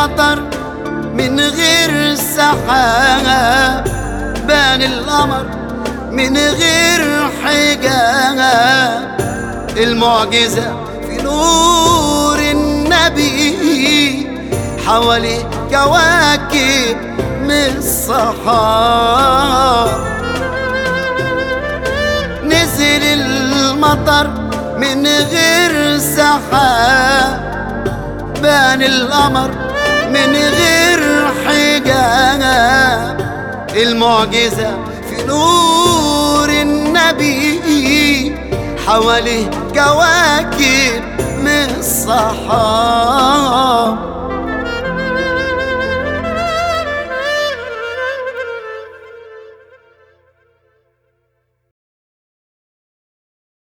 المطر من غير سحاب بان القمر من غير حجاب المعجزة في نور النبي حوالي كواكب من الصحاب نزل المطر من غير سحاب بان القمر من غير حجاب المعجزة في نور النبي حواليه كواكب من الصحاب